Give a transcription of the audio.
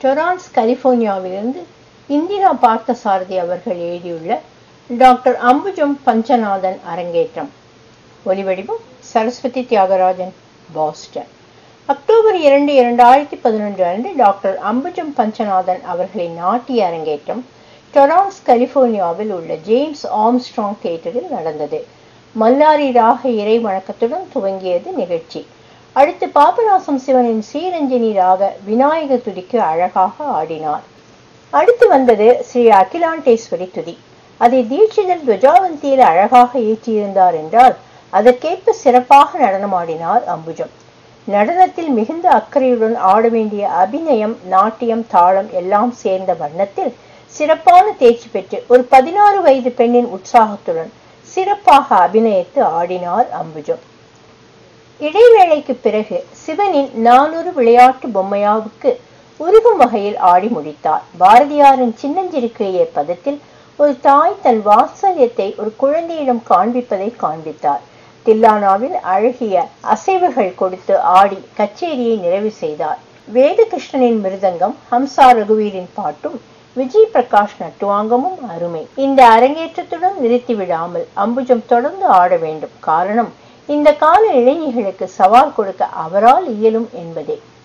டொரான்ஸ் கலிபோர்னியாவிலிருந்து இந்திரா பார்த்தசாரதி அவர்கள் எழுதியுள்ள டாக்டர் அம்புஜம் பஞ்சநாதன் அரங்கேற்றம் ஒலிவடிவம் சரஸ்வதி தியாகராஜன் பாஸ்டன் அக்டோபர் இரண்டு இரண்டாயிரத்தி பதினொன்று அன்று டாக்டர் அம்புஜம் பஞ்சநாதன் அவர்களின் நாட்டிய அரங்கேற்றம் டொரான்ஸ் கலிபோர்னியாவில் உள்ள ஜேம்ஸ் ஆம்ஸ்ட்ராங் தியேட்டரில் நடந்தது மல்லாரி ராக இறை வணக்கத்துடன் துவங்கியது நிகழ்ச்சி அடுத்து பாபநாசம் சிவனின் ஸ்ரீரஞ்சனி ராக விநாயக துதிக்கு அழகாக ஆடினார் அடுத்து வந்தது ஸ்ரீ அகிலாண்டேஸ்வரி துதி அதை தீட்சிதர் துவஜாவந்தியில் அழகாக ஏற்றியிருந்தார் என்றால் அதற்கேற்ப சிறப்பாக நடனமாடினார் அம்புஜம் நடனத்தில் மிகுந்த அக்கறையுடன் ஆட வேண்டிய அபிநயம் நாட்டியம் தாளம் எல்லாம் சேர்ந்த வண்ணத்தில் சிறப்பான தேர்ச்சி பெற்று ஒரு பதினாறு வயது பெண்ணின் உற்சாகத்துடன் சிறப்பாக அபிநயித்து ஆடினார் அம்புஜம் இடைவேளைக்கு பிறகு சிவனின் நானூறு விளையாட்டு பொம்மையாவுக்கு உருகும் வகையில் ஆடி முடித்தார் பாரதியாரின் சின்னஞ்சிறுக்கிய பதத்தில் ஒரு தாய் தன் வாத்சல்யத்தை ஒரு குழந்தையிடம் காண்பிப்பதை காண்பித்தார் தில்லானாவில் அழகிய அசைவுகள் கொடுத்து ஆடி கச்சேரியை நிறைவு செய்தார் வேதகிருஷ்ணனின் மிருதங்கம் ஹம்சா ரகுவீரின் பாட்டும் விஜய் பிரகாஷ் நட்டுவாங்கமும் அருமை இந்த அரங்கேற்றத்துடன் நிறுத்தி விடாமல் அம்புஜம் தொடர்ந்து ஆட வேண்டும் காரணம் இந்த கால இளைஞர்களுக்கு சவால் கொடுக்க அவரால் இயலும் என்பதே